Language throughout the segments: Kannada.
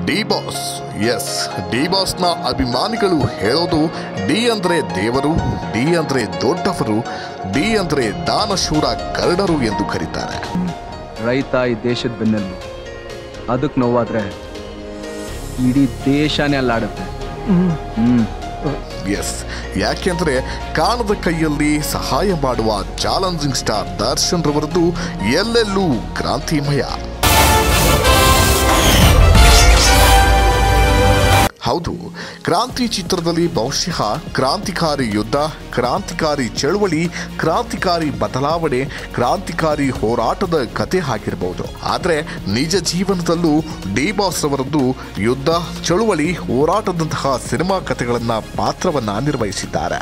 ಡಿ ಬಾಸ್ ಎಸ್ ಡಿ ಬಾಸ್ನ ಅಭಿಮಾನಿಗಳು ಹೇಳೋದು ಡಿ ಅಂದ್ರೆ ದೇವರು ಡಿ ಅಂದ್ರೆ ದೊಡ್ಡವರು ಡಿ ಅಂದ್ರೆ ದಾನಶೂರ ಕರ್ಣರು ಎಂದು ಕರೀತಾರೆ ರೈತ ಈ ದೇಶದ ಬೆನ್ನೆಲು ಅದಕ್ಕೆ ನೋವಾದ್ರೆ ಇಡೀ ದೇಶನೇ ಅಲ್ಲಾಡುತ್ತೆ ಹ್ಮ್ ಎಸ್ ಯಾಕೆಂದ್ರೆ ಕಾಣದ ಕೈಯಲ್ಲಿ ಸಹಾಯ ಮಾಡುವ ಚಾಲೆಂಜಿಂಗ್ ಸ್ಟಾರ್ ದರ್ಶನ್ ರವರದ್ದು ಎಲ್ಲೆಲ್ಲೂ ಕ್ರಾಂತಿಮಯ ಹೌದು ಕ್ರಾಂತಿ ಚಿತ್ರದಲ್ಲಿ ಬಹುಶಃ ಕ್ರಾಂತಿಕಾರಿ ಯುದ್ಧ ಕ್ರಾಂತಿಕಾರಿ ಚಳವಳಿ ಕ್ರಾಂತಿಕಾರಿ ಬದಲಾವಣೆ ಕ್ರಾಂತಿಕಾರಿ ಹೋರಾಟದ ಕತೆ ಆಗಿರಬಹುದು ಆದರೆ ನಿಜ ಜೀವನದಲ್ಲೂ ಡಿ ಬಾಸ್ ರವರದ್ದು ಯುದ್ಧ ಚಳುವಳಿ ಹೋರಾಟದಂತಹ ಸಿನಿಮಾ ಕಥೆಗಳನ್ನ ಪಾತ್ರವನ್ನ ನಿರ್ವಹಿಸಿದ್ದಾರೆ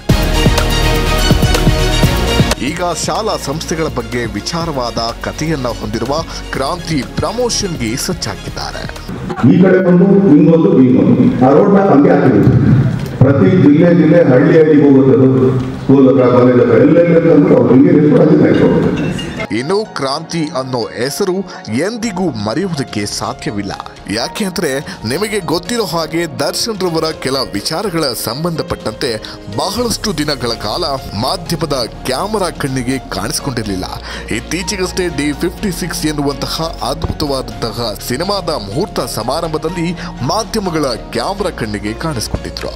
ಈಗ ಶಾಲಾ ಸಂಸ್ಥೆಗಳ ಬಗ್ಗೆ ವಿಚಾರವಾದ ಕಥೆಯನ್ನ ಹೊಂದಿರುವ ಕ್ರಾಂತಿ ಪ್ರಮೋಷನ್ಗೆ ಸಜ್ಜಾಗಿದ್ದಾರೆ ಈ ಕಡೆ ಬಂದು ಹಿಂಗೊಂದು ಹಿಂಗೊಂದು ಆ ರೋಡ್ ಮ್ಯಾಪ್ ಹಂಗೆ ಹಾಕಿದ್ರು ಪ್ರತಿ ಜಿಲ್ಲೆ ಜಿಲ್ಲೆ ಹಳ್ಳಿ ಹಳ್ಳಿಗೆ ಹೋಗುತ್ತೆ ಅದು ಸ್ಕೂಲ್ ಹತ್ರ ಕಾಲೇಜ್ ಹತ್ರ ಎಲ್ಲೆಲ್ಲಿ ಅಂತಂದ್ರೆ ಅವ್ರು ಹಿಂಗೆ ನಿಂತು ಅಲ್ಲಿ ಹೋಗುತ್ತೆ ಇನ್ನು ಕ್ರಾಂತಿ ಅನ್ನೋ ಹೆಸರು ಎಂದಿಗೂ ಮರೆಯುವುದಕ್ಕೆ ಸಾಧ್ಯವಿಲ್ಲ ಯಾಕೆಂದ್ರೆ ನಿಮಗೆ ಗೊತ್ತಿರೋ ಹಾಗೆ ದರ್ಶನ್ ರವರ ಕೆಲ ವಿಚಾರಗಳ ಸಂಬಂಧಪಟ್ಟಂತೆ ಬಹಳಷ್ಟು ದಿನಗಳ ಕಾಲ ಮಾಧ್ಯಮದ ಕ್ಯಾಮರಾ ಕಣ್ಣಿಗೆ ಕಾಣಿಸಿಕೊಂಡಿರಲಿಲ್ಲ ಇತ್ತೀಚೆಗಷ್ಟೇ ಡಿ ಫಿಫ್ಟಿ ಸಿಕ್ಸ್ ಎನ್ನುವಂತಹ ಅದ್ಭುತವಾದಂತಹ ಸಿನಿಮಾದ ಮುಹೂರ್ತ ಸಮಾರಂಭದಲ್ಲಿ ಮಾಧ್ಯಮಗಳ ಕ್ಯಾಮರಾ ಕಣ್ಣಿಗೆ ಕಾಣಿಸಿಕೊಂಡಿದ್ರು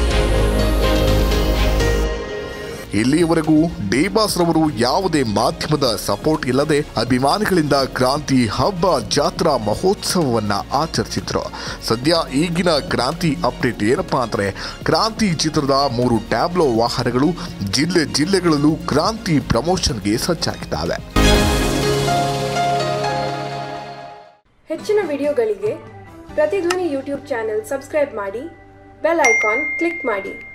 ಇಲ್ಲಿಯವರೆಗೂ ಡಿ ಬಾಸ್ ರವರು ಯಾವುದೇ ಮಾಧ್ಯಮದ ಸಪೋರ್ಟ್ ಇಲ್ಲದೆ ಅಭಿಮಾನಿಗಳಿಂದ ಕ್ರಾಂತಿ ಹಬ್ಬ ಜಾತ್ರಾ ಮಹೋತ್ಸವವನ್ನ ಆಚರಿಸಿದ್ರು ಸದ್ಯ ಈಗಿನ ಕ್ರಾಂತಿ ಅಪ್ಡೇಟ್ ಏನಪ್ಪಾ ಅಂದ್ರೆ ಕ್ರಾಂತಿ ಚಿತ್ರದ ಮೂರು ಟ್ಯಾಬ್ಲೋ ವಾಹನಗಳು ಜಿಲ್ಲೆ ಜಿಲ್ಲೆಗಳಲ್ಲೂ ಕ್ರಾಂತಿ ಪ್ರಮೋಷನ್ಗೆ ಸಜ್ಜಾಗಿದ್ದಾವೆ ಹೆಚ್ಚಿನ ವಿಡಿಯೋಗಳಿಗೆ ಪ್ರತಿಧ್ವನಿ ಯೂಟ್ಯೂಬ್ ಚಾನೆಲ್ ಸಬ್ಸ್ಕ್ರೈಬ್ ಮಾಡಿ ಬೆಲ್ ಐಕಾನ್ ಕ್ಲಿಕ್ ಮಾಡಿ